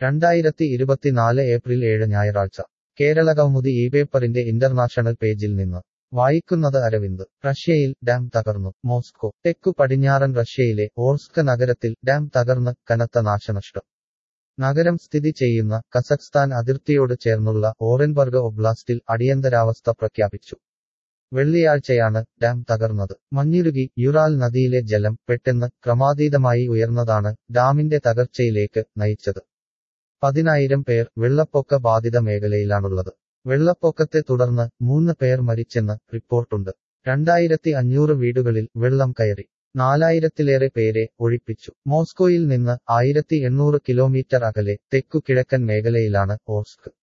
രണ്ടായിരത്തി ഇരുപത്തിനാല് ഏപ്രിൽ ഏഴ് ഞായറാഴ്ച കേരളകൗമുദി ഈ പേപ്പറിന്റെ ഇന്റർനാഷണൽ പേജിൽ നിന്ന് വായിക്കുന്നത് അരവിന്ദ് റഷ്യയിൽ ഡാം തകർന്നു മോസ്കോ തെക്കു പടിഞ്ഞാറൻ റഷ്യയിലെ ഓർസ്ക് നഗരത്തിൽ ഡാം തകർന്ന് കനത്ത നാശനഷ്ടം നഗരം സ്ഥിതി ചെയ്യുന്ന കസഖ്സ്ഥാൻ അതിർത്തിയോട് ചേർന്നുള്ള ഓറൻബർഗ് ഒബ്ലാസ്റ്റിൽ അടിയന്തരാവസ്ഥ പ്രഖ്യാപിച്ചു വെള്ളിയാഴ്ചയാണ് ഡാം തകർന്നത് മഞ്ഞുരുകി യുറാൽ നദിയിലെ ജലം പെട്ടെന്ന് ക്രമാതീതമായി ഉയർന്നതാണ് ഡാമിന്റെ തകർച്ചയിലേക്ക് നയിച്ചത് പതിനായിരം പേർ വെള്ളപ്പൊക്ക ബാധിത മേഖലയിലാണുള്ളത് വെള്ളപ്പൊക്കത്തെ തുടർന്ന് മൂന്ന് പേർ മരിച്ചെന്ന് റിപ്പോർട്ടുണ്ട് രണ്ടായിരത്തി അഞ്ഞൂറ് വീടുകളിൽ വെള്ളം കയറി നാലായിരത്തിലേറെ പേരെ ഒഴിപ്പിച്ചു മോസ്കോയിൽ നിന്ന് ആയിരത്തി എണ്ണൂറ് കിലോമീറ്റർ അകലെ തെക്കു കിഴക്കൻ മേഖലയിലാണ് ഓർസ്ക്